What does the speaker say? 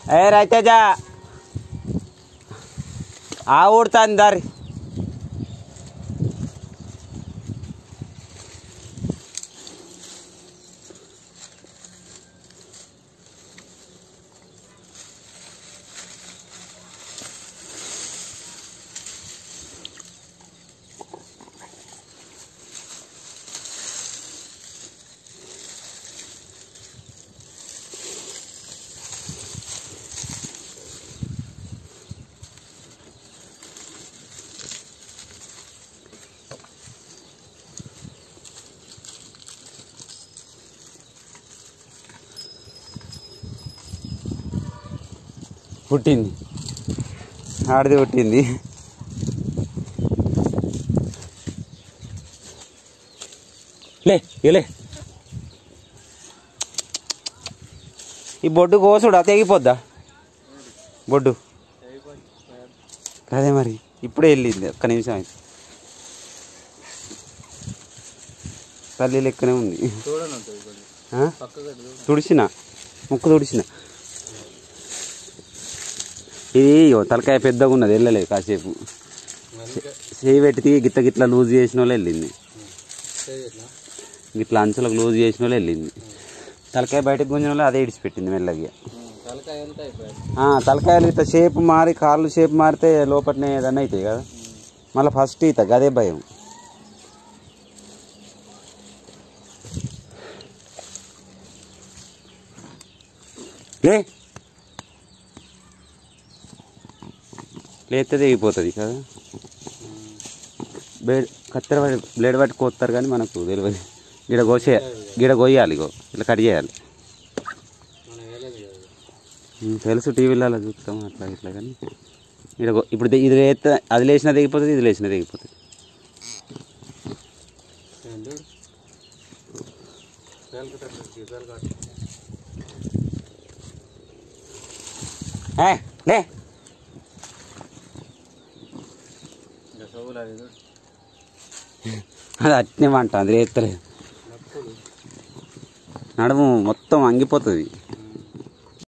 ఏ రైతేజ ఆ ఊడుతాను దారి పుట్టింది ఆడిది పుట్టింది లే ఇలే ఈ బొడ్డు కోసుడు తెగిపోద్దా బొడ్డు అదే మరి ఇప్పుడే వెళ్ళింది ఒక్క నిమిషం అయితే తల్లి లెక్కనే ఉంది చూడండి ఉంటుంది కొంచెం ఆ? పక్కగా తుడిచిన ముక్కు తుడిచిన ఇది ఇగో తలకాయ పెద్దగా ఉన్నది వెళ్ళలేదు కాసేపు చేయి పెట్టి గిట్ల గిట్ల లూజ్ చేసిన వాళ్ళు వెళ్ళింది గిట్ల అంచులకు లూజ్ చేసిన వాళ్ళు వెళ్ళింది తలకాయ బయటకు గుంజిన వాళ్ళు అదే ఇడిచిపెట్టింది మెల్లగా తలకాయ ఎంత అయిపోయాడు ఆ, తలకాయలు ఇట్లా షేప్ మారి కాళ్ళు షేప్ మారితే లోపలనే ఏదన్నా అవుతాయి కదా మళ్ళీ ఫస్ట్ ఈత అదే భయం లే లేస్తే తెగిపోతుంది కదా బ్లేడ్ కత్తెర పట్టి బ్లేడ్ పట్టి కోస్తారు కానీ మనకు తెలియదు గిడ కోసే గిడ కోయాలి ఇగో ఇట్లా కట్ చేయాలి మనం వేయలేదు కదా ఉమ్, తెలుసు టీవీలో అలా చూస్తాం అట్లా ఇట్లా కానీ ఇక్కడ గో- ఇప్పుడు ది- ఇది లేస్తే అది లేచినా తెగిపోతుంది ఇది లేచినా తెగిపోతుంది ఏంటి పేలు కట్టారు పేలు కట్టారు ఏ, లే ఇంకా సోగులు అది చూడు. అది అట్నే అంట అది లేస్తలేదు నప్పులు నడుము మొత్తం అంగిపోతుంది